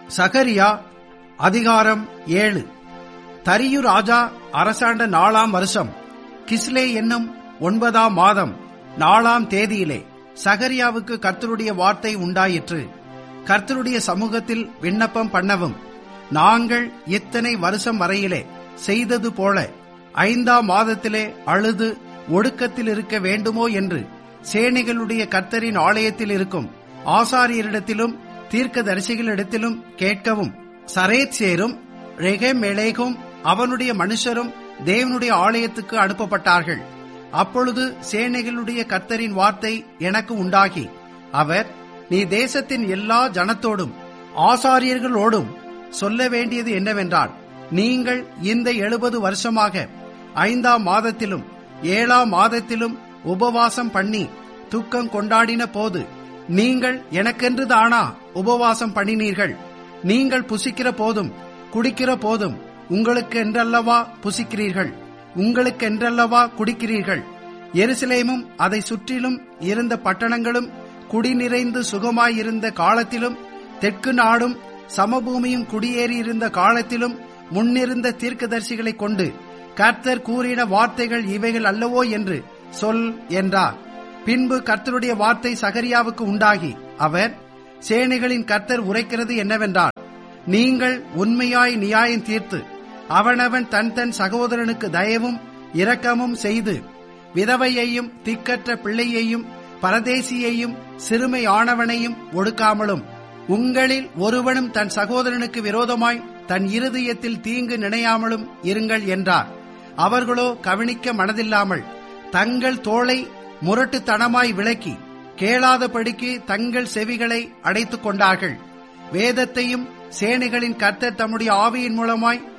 சகரியா அதிகாரம் ஏழு தரியு ராஜா அரசாண்ட நாலாம் வருஷம் கிஸ்லே என்னும் ஒன்பதாம் மாதம் நாலாம் தேதியிலே சகரியாவுக்கு கர்த்தருடைய வார்த்தை உண்டாயிற்று கர்த்தருடைய சமூகத்தில் விண்ணப்பம் பண்ணவும் நாங்கள் இத்தனை வருஷம் வரையிலே செய்தது போல ஐந்தாம் மாதத்திலே அழுது ஒடுக்கத்தில் இருக்க வேண்டுமோ என்று சேனைகளுடைய கர்த்தரின் ஆலயத்தில் இருக்கும் ஆசாரியரிடத்திலும் தீர்க்கதரிசிகளிடத்திலும் கேட்கவும் சரேத்சேரும் ரெகமெலேகும் அவனுடைய மனுஷரும் தேவனுடைய ஆலயத்துக்கு அனுப்பப்பட்டார்கள் அப்பொழுது சேனைகளுடைய கர்த்தரின் வார்த்தை எனக்கு உண்டாகி அவர் நீ தேசத்தின் எல்லா ஜனத்தோடும் ஆசாரியர்களோடும் சொல்ல வேண்டியது என்னவென்றால் நீங்கள் இந்த எழுபது வருஷமாக ஐந்தாம் மாதத்திலும் ஏழாம் மாதத்திலும் உபவாசம் பண்ணி துக்கம் கொண்டாடின போது நீங்கள் எனக்கென்று தானா உபவாசம் பண்ணினீர்கள் நீங்கள் புசிக்கிற போதும் குடிக்கிற போதும் உங்களுக்கு என்றல்லவா புசிக்கிறீர்கள் உங்களுக்கு என்றல்லவா குடிக்கிறீர்கள் எருசலேமும் அதை சுற்றிலும் இருந்த பட்டணங்களும் குடிநிறைந்து சுகமாயிருந்த காலத்திலும் தெற்கு நாடும் சமபூமியும் குடியேறியிருந்த காலத்திலும் முன்னிருந்த தீர்க்கதரிசிகளை கொண்டு கர்த்தர் கூறின வார்த்தைகள் இவைகள் அல்லவோ என்று சொல் என்றார் பின்பு கர்த்தருடைய வார்த்தை சகரியாவுக்கு உண்டாகி அவர் சேனைகளின் கர்த்தர் உரைக்கிறது என்னவென்றால் நீங்கள் உண்மையாய் நியாயம் தீர்த்து அவனவன் தன் தன் சகோதரனுக்கு தயவும் இரக்கமும் செய்து விதவையையும் திக்கற்ற பிள்ளையையும் பரதேசியையும் சிறுமை ஆனவனையும் ஒடுக்காமலும் உங்களில் ஒருவனும் தன் சகோதரனுக்கு விரோதமாய் தன் இருதயத்தில் தீங்கு நினையாமலும் இருங்கள் என்றார் அவர்களோ கவனிக்க மனதில்லாமல் தங்கள் தோளை முரட்டுத்தனமாய் விளக்கி கேளாதபடிக்கு தங்கள் செவிகளை அடைத்துக் கொண்டார்கள் வேதத்தையும் சேனைகளின் கர்த்தர் தம்முடைய ஆவியின் மூலமாய்